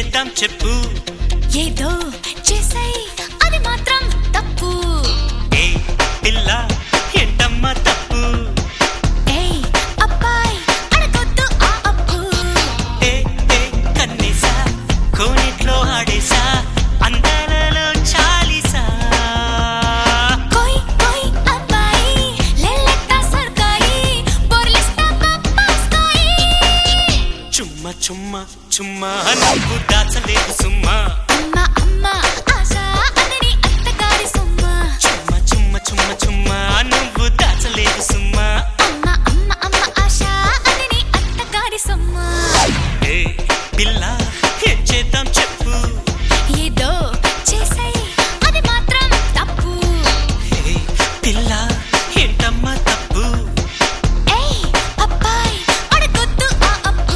చేద్దాం చెప్పు ఏదో చేసాయి అది మాత్రం తప్పు ఏ పిల్ల ఏంటమ్మా తప్పు ఏయ్ అబ్బాయి అడగొద్దు ఆ అప్పు ఏ ఏ కన్నేసా కోనిట్లో ఆడేసా అందాలలో చాలీసా కోయ్ కోయ్ అబ్బాయి లెల్లెత్తా సర్కాయి బోర్లిస్తా పప్పాస్కాయి చుమ్మ చుమ్మ చుమ్మ నువ్వు దాచలేదు సుమ్మా అమ్మ అమ్మ ఆశ అదని అత్తగారి సొమ్మ చుమ్మ చుమ్మ చుమ్మ చుమ్మ నువ్వు దాచలేదు సుమ్మా అమ్మ అమ్మ అమ్మ ఆశ అదని అత్తగారి సొమ్మ ఏ పిల్ల ఏం చేద్దాం చెప్పు ఏదో చేసాయి అది మాత్రం తప్పు ఏ పిల్ల ఏంటమ్మా తప్పు ఏయ్ అబ్బాయి అడగొద్దు ఆ అప్పు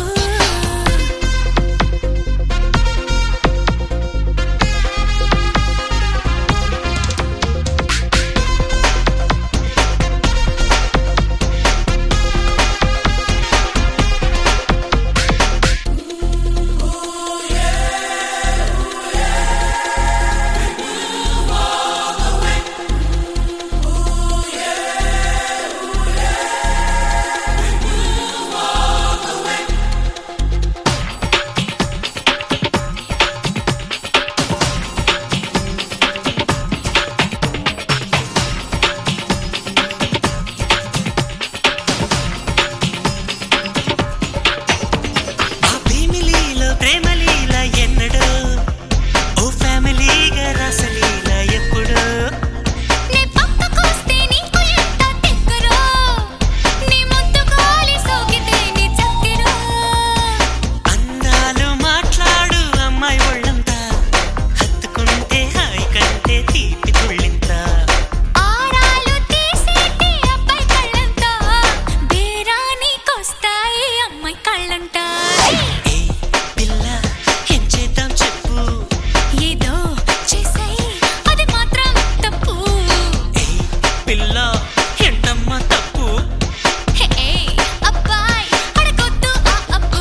ఆ భీమిలీలో ప్రేమలీల ఎన్నడో ఓ ఫ్యామిలీగా రాసలీల ఎప్పుడో నీ పక్కకొస్తే నీకు ఎంత తిక్కరో నీ ముద్దు గాలి సోకితే నీ చక్కెరో అందాలు మాట్లాడు అమ్మాయి ఒళ్ళంతా హత్తుకుంటే హాయి కంటే తీపి తుళ్ళింత ఆరాలు తీసేటి అబ్బాయి కళ్ళంతా బేరానికొస్తాయి అమ్మాయి కళ్ళంట ఏ పిల్ల ఏం చేద్దాం చెప్పు ఏదో చేసాయి అది మాత్రం తప్పు ఏ పిల్ల ఏంటమ్మా తప్పు హే అబ్బాయి అడగొద్దు ఆ అప్పు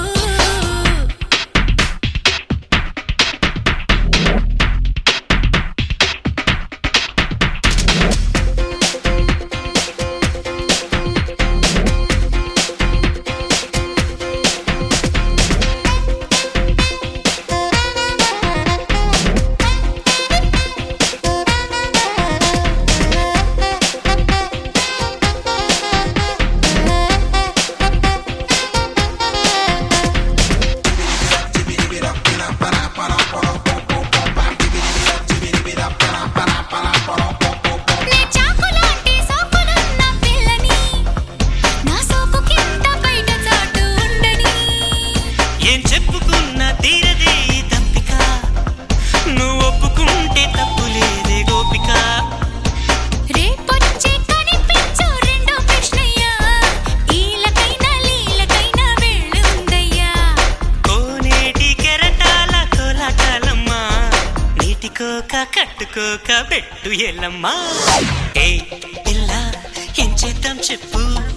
నే చాకులాంటి సోకులున్న పిల్లని నా సోకు కింద బయట చాటు ఉండని ఏం చెప్పుకున్న తీరదే ఈ తప్పిక నువ్వు ఒప్పుకుంటే తప్పు లేదే గోపిక రేపొచ్చి కనిపించు రెండో కృష్ణయ్య ఈలకైనా లీలకైనా వెళ్ళుందయ్యా కోనేటి కెరటాల కోలాటాలమ్మా నీటికోక కట్టుకోక పెట్టు ఎల్లమ్మా ఏ పిల్ల ఏం చేద్దాం చెప్పు